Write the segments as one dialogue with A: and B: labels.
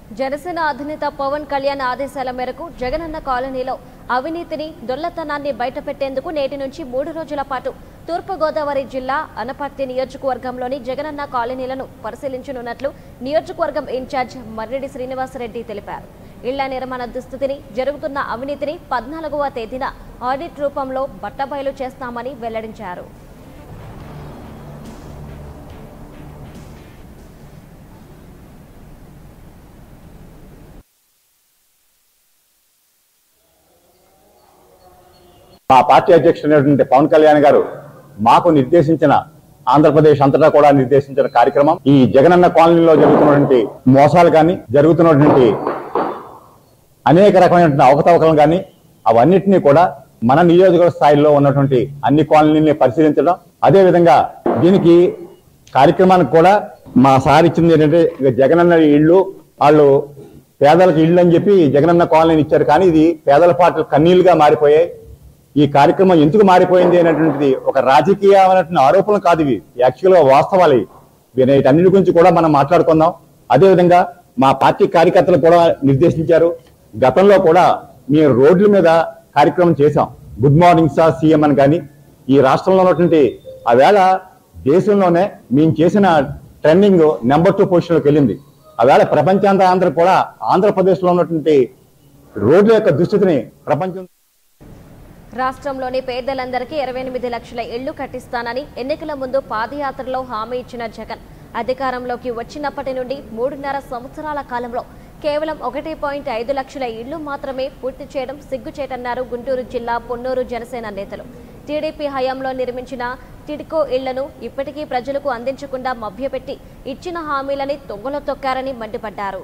A: జనసేన అధినేత పవన్ కళ్యాణ్ ఆదేశాల మేరకు జగనన్న కాలనీలో అవినీతిని దొల్లతనాన్ని బయటపెట్టేందుకు నేటి నుంచి మూడు రోజుల పాటు తూర్పుగోదావరి జిల్లా అనపర్తి నియోజకవర్గంలోని జగనన్న కాలనీలను పరిశీలించనున్నట్లు నియోజకవర్గం ఇన్ఛార్జ్ మర్రెడ్డి శ్రీనివాసరెడ్డి తెలిపారు ఇళ్ల నిర్మాణ దుస్థితిని జరుగుతున్న అవినీతిని పద్నాలుగవ తేదీన ఆడిట్ రూపంలో బట్టబయలు చేస్తామని వెల్లడించారు
B: మా పార్టీ అధ్యక్షుడైనటువంటి పవన్ కళ్యాణ్ గారు మాకు నిర్దేశించిన ఆంధ్రప్రదేశ్ అంతటా కూడా నిర్దేశించిన కార్యక్రమం ఈ జగనన్న కాలనీలో జరుగుతున్నటువంటి మోసాలు కానీ జరుగుతున్నటువంటి అనేక రకమైనటువంటి అవకతవకలను కానీ అవన్నిటినీ కూడా మన నియోజకవర్గ స్థాయిలో ఉన్నటువంటి అన్ని కాలనీని పరిశీలించడం అదే విధంగా దీనికి కార్యక్రమానికి కూడా మా సార్ ఇచ్చింది ఏంటంటే ఇక జగనన్న ఇళ్ళు వాళ్ళు పేదలకు ఇళ్ళు అని చెప్పి జగనన్న కాలనీని ఇచ్చారు కానీ ఇది పేదల పాటలు కన్నీళ్లుగా మారిపోయాయి ఈ కార్యక్రమం ఎందుకు మారిపోయింది అనేటువంటిది ఒక రాజకీయమైనటువంటి ఆరోపణలు కాదు ఇవి యాక్చువల్గా వాస్తవాలు ఇవి వీటన్నిటి గురించి కూడా మనం మాట్లాడుకుందాం అదేవిధంగా మా పార్టీ కార్యకర్తలు కూడా నిర్దేశించారు గతంలో కూడా మేము రోడ్ల మీద కార్యక్రమం చేశాం గుడ్ మార్నింగ్ సార్ సీఎం అని కానీ ఈ రాష్ట్రంలో ఉన్నటువంటి ఆ వేళ దేశంలోనే మేము చేసిన ట్రెండింగ్ నెంబర్ టూ పొజిషన్లోకి వెళ్ళింది ఆ వేళ ప్రపంచాంత ఆంధ్ర కూడా ఆంధ్రప్రదేశ్లో ఉన్నటువంటి రోడ్ల యొక్క దుస్థితిని ప్రపంచం
A: రాష్ట్రంలోని పేదలందరికీ ఇరవై ఎనిమిది లక్షల ఇళ్లు కట్టిస్తానని ఎన్నికల ముందు పాదయాత్రలో హామీ ఇచ్చిన జగన్ అధికారంలోకి వచ్చినప్పటి నుండి మూడున్నర సంవత్సరాల కాలంలో కేవలం ఒకటి పాయింట్ ఐదు లక్షల ఇళ్లు మాత్రమే పూర్తి చేయడం సిగ్గుచేటన్నారు గుంటూరు జిల్లా పొన్నూరు జనసేన నేతలు టీడీపీ హయాంలో నిర్మించిన టిడ్కో ఇళ్లను ఇప్పటికీ ప్రజలకు అందించకుండా మభ్యపెట్టి ఇచ్చిన హామీలని తొంగలో తొక్కారని మండిపడ్డారు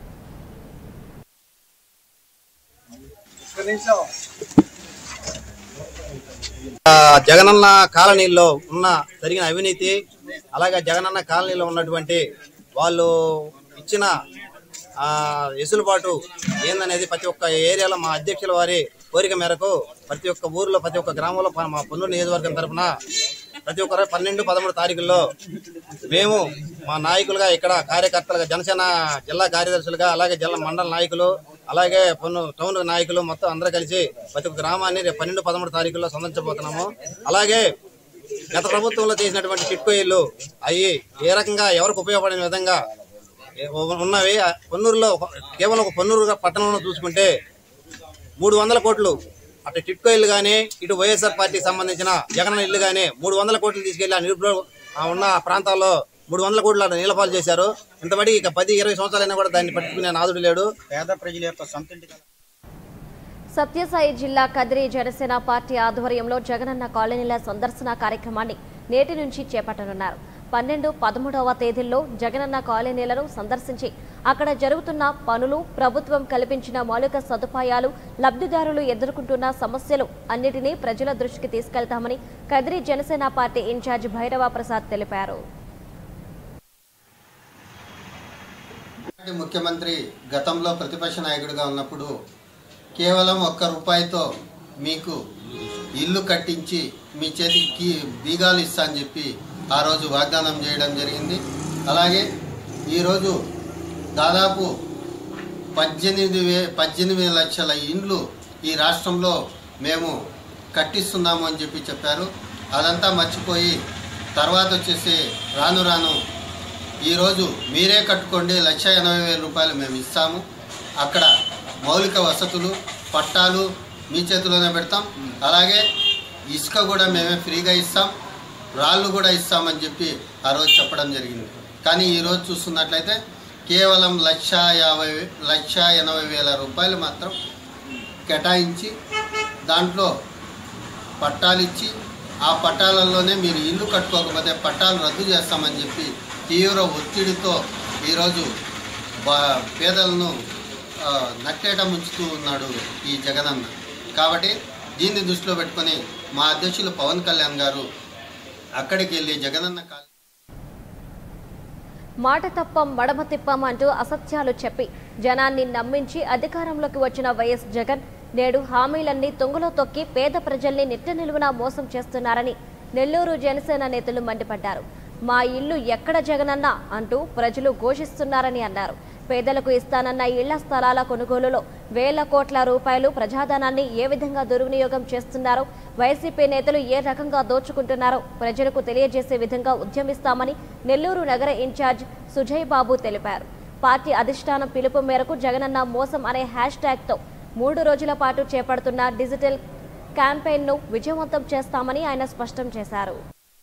C: ఆ, జగనన్న కాలనీలో ఉన్న జరిగిన అవినీతి అలాగే జగనన్న కాలనీలో ఉన్నటువంటి వాళ్ళు ఇచ్చిన ఆ, వెసులుబాటు ఏందనేది ప్రతి ఒక్క ఏరియాలో మా అధ్యక్షుల వారి కోరిక మేరకు ప్రతి ఒక్క ఊర్లో ప్రతి ఒక్క గ్రామంలో ప- మా పొన్నూరు నియోజకవర్గం తరఫున ప్రతి ఒక్కరు పన్నెండు పదమూడు తారీఖుల్లో మేము మా నాయకులుగా ఇక్కడ కార్యకర్తలుగా జనసేన జిల్లా కార్యదర్శులుగా అలాగే జిల్లా మండల నాయకులు అలాగే పొన్ను టౌన్ నాయకులు మొత్తం అందరూ కలిసి ప్రతి ఒక్క గ్రామాన్ని రేపు పన్నెండు పదమూడు తారీఖుల్లో సందర్శించబోతున్నాము అలాగే గత ప్రభుత్వంలో చేసినటువంటి టిట్కో ఇల్లు అవి ఏ రకంగా ఎవరికి ఉపయోగపడిన విధంగా ఏ- ఉన్నవి ఆ పొన్నూరులో ఒక- కేవలం ఒక పొన్నూరు పట్టణంలో చూసుకుంటే మూడు వందల కోట్లు అటు టిట్కో ఇల్లు కానీ ఇటు వైఎస్ఆర్ పార్టీకి సంబంధించిన జగన్ ఇల్లు కానీ మూడు వందల కోట్లు తీసుకెళ్లి ఆ నిరుప ఆ ఉన్న ప్రాంతాల్లో మూడు వందల కోట్లు అక్కడ నీలపాలు చేశారు ఇంతబడి ఇక పది ఇరవై సంవత్సరాలైనా కూడా దాన్ని పట్టుకునే నాదుడు లేడు పేద ప్రజల యొక్క సొంత ఇంటి
A: సత్యసాయి జిల్లా కదిరి జనసేన పార్టీ ఆధ్వర్యంలో జగనన్న కాలనీల సందర్శన కార్యక్రమాన్ని నేటి నుంచి చేపట్టనున్నారు పన్నెండు పదమూడవ తేదీల్లో జగనన్న కాలనీలను సందర్శించి అక్కడ జరుగుతున్న పనులు ప్రభుత్వం కల్పించిన మౌలిక సదుపాయాలు లబ్ధిదారులు ఎదుర్కొంటున్న సమస్యలు అన్నిటినీ ప్రజల దృష్టికి తీసుకెళ్తామని కదిరి జనసేన పార్టీ ఇన్ఛార్జ్ భైరవ ప్రసాద్ తెలిపారు
D: పార్టీ ముఖ్యమంత్రి గతంలో ప్రతిపక్ష నాయకుడిగా ఉన్నప్పుడు కేవలం ఒక్క రూపాయితో మీకు ఇల్లు కట్టించి మీ చేతికి బీగాలు ఇస్తా అని చెప్పి ఆ రోజు వాగ్దానం చేయడం జరిగింది అలాగే ఈరోజు దాదాపు పద్దెనిమిది వే పద్దెనిమిది లక్షల ఇండ్లు ఈ రాష్ట్రంలో మేము కట్టిస్తున్నాము అని చెప్పి చెప్పారు అదంతా మర్చిపోయి తర్వాత వచ్చేసి రాను రాను ఈరోజు మీరే కట్టుకోండి లక్ష ఎనభై వేల రూపాయలు మేము ఇస్తాము అక్కడ మౌలిక వసతులు పట్టాలు మీ చేతిలోనే పెడతాం అలాగే ఇసుక కూడా మేమే ఫ్రీగా ఇస్తాం రాళ్ళు కూడా ఇస్తామని చెప్పి ఆ రోజు చెప్పడం జరిగింది కానీ ఈరోజు చూస్తున్నట్లయితే కేవలం లక్ష యాభై వే- లక్ష ఎనభై వేల రూపాయలు మాత్రం కేటాయించి దాంట్లో పట్టాలు ఇచ్చి ఆ పట్టాలలోనే మీరు ఇల్లు కట్టుకోకపోతే పట్టాలు రద్దు చేస్తామని చెప్పి తీవ్ర ఒత్తిడితో ఈరోజు బా పేదలను ఆ, నట్టేట ముంచుతూ ఉన్నాడు ఈ జగనన్న కాబట్టి దీన్ని దృష్టిలో పెట్టుకొని మా అధ్యక్షులు పవన్ కళ్యాణ్ గారు అక్కడికి వెళ్ళి జగనన్న కాల్
A: మాట తప్పం మడమ తిప్పం అంటూ అసత్యాలు చెప్పి జనాన్ని నమ్మించి అధికారంలోకి వచ్చిన వైఎస్ జగన్ నేడు హామీలన్నీ తొంగలో తొక్కి పేద ప్రజల్ని నిట్ట నిలువునా మోసం చేస్తున్నారని నెల్లూరు జనసేన నేతలు మండిపడ్డారు మా ఇల్లు ఎక్కడ జగనన్న అంటూ ప్రజలు ఘోషిస్తున్నారని అన్నారు పేదలకు ఇస్తానన్న ఇళ్ల స్థలాల కొనుగోలులో వేల కోట్ల రూపాయలు ప్రజాధనాన్ని ఏ విధంగా దుర్వినియోగం చేస్తున్నారో వైసీపీ నేతలు ఏ రకంగా దోచుకుంటున్నారో ప్రజలకు తెలియజేసే విధంగా ఉద్యమిస్తామని నెల్లూరు నగర ఇన్ఛార్జ్ సుజయ్ బాబు తెలిపారు పార్టీ అధిష్టానం పిలుపు మేరకు జగనన్న మోసం అనే హ్యాష్ ట్యాగ్తో మూడు రోజుల పాటు చేపడుతున్న డిజిటల్ క్యాంపెయిన్ను విజయవంతం చేస్తామని ఆయన స్పష్టం చేశారు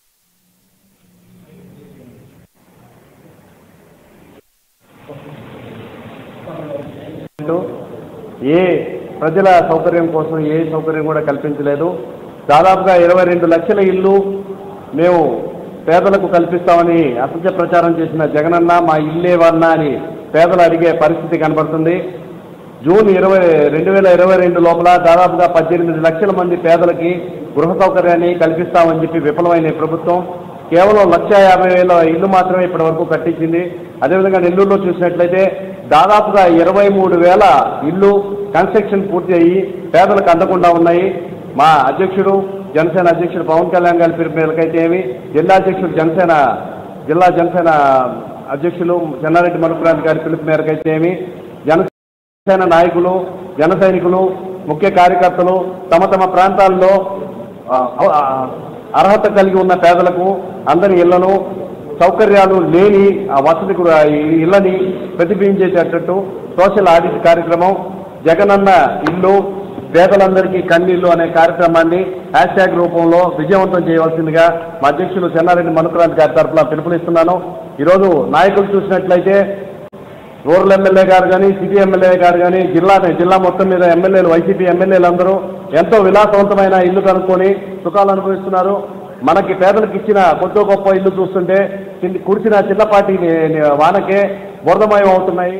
E: అంటూ ఏ ప్రజల సౌకర్యం కోసం ఏ సౌకర్యం కూడా కల్పించలేదు దాదాపుగా ఇరవై రెండు లక్షల ఇల్లు మేము పేదలకు కల్పిస్తామని అసత్య ప్రచారం చేసిన జగనన్న మా ఇల్లేవన్నా అని పేదలు అడిగే పరిస్థితి కనబడుతుంది జూన్ ఇరవై రెండు వేల ఇరవై రెండు లోపల దాదాపుగా పద్దెనిమిది లక్షల మంది పేదలకి గృహ సౌకర్యాన్ని కల్పిస్తామని చెప్పి విఫలమైన ఈ ప్రభుత్వం కేవలం లక్ష యాభై వేల ఇల్లు మాత్రమే ఇప్పటి వరకు కట్టించింది అదేవిధంగా నెల్లూరులో చూసినట్లయితే దాదాపుగా ఇరవై మూడు వేల ఇల్లు కన్స్ట్రక్షన్ పూర్తి అయ్యి పేదలకు అందకుండా ఉన్నాయి మా అధ్యక్షుడు జనసేన అధ్యక్షుడు పవన్ కళ్యాణ్ గారి పిలుపు మేరకైతే ఏమి జిల్లా అధ్యక్షుడు జనసేన జిల్లా జనసేన అధ్యక్షులు చెన్నారెడ్డి మనుపురాంతి గారి పిలుపు మేరకైతే ఏమి జనసేన నాయకులు జన సైనికులు ముఖ్య కార్యకర్తలు తమ తమ ప్రాంతాల్లో ఆ, ఆ, అర్హత కలిగి ఉన్న పేదలకు అందరి ఇళ్లను సౌకర్యాలు లేని ఆ వసతి గు- ఈ ఇళ్ళని ప్రతిబింబించేటట్టు సోషల్ ఆడిట్ కార్యక్రమం జగనన్న ఇల్లు పేదలందరికీ కన్నీళ్లు అనే కార్యక్రమాన్ని హ్యాష్ ట్యాగ్ రూపంలో విజయవంతం చేయవలసిందిగా మా అధ్యక్షులు చెన్నారెడ్డి మనుక్రాంతి గారి తరఫున పిలుపునిస్తున్నాను ఈరోజు నాయకులు చూసినట్లయితే రూరల్ ఎమ్మెల్యే గారు కానీ సిటీ ఎమ్మెల్యే గారు కానీ జిల్లా జిల్లా మొత్తం మీద ఎమ్మెల్యేలు వైసీపీ ఎమ్మెల్యేలు అందరూ ఎంతో విలాసవంతమైన ఇల్లు కనుక్కొని సుఖాలు అనుభవిస్తున్నారు మనకి పేదలకు ఇచ్చిన కొద్దో గొప్ప ఇల్లు చూస్తుంటే చిన్న- కురిసిన చిన్నపాటి ని- ని- వానకే బురదమయం అవుతున్నాయి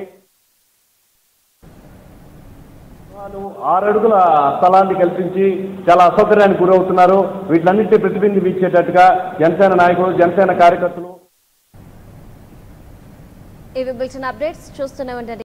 E: వాళ్ళు ఆరడుగుల స్థలాన్ని కల్పించి చాలా అసౌకర్యానికి గురవుతున్నారు వీటిలన్నింటినీ ప్రతిబింబించేటట్టుగా జనసేన నాయకులు జనసేన కార్యకర్తలు
A: ఇవి బులెటిన్ అప్డేట్స్ చూస్తూనే ఉండండి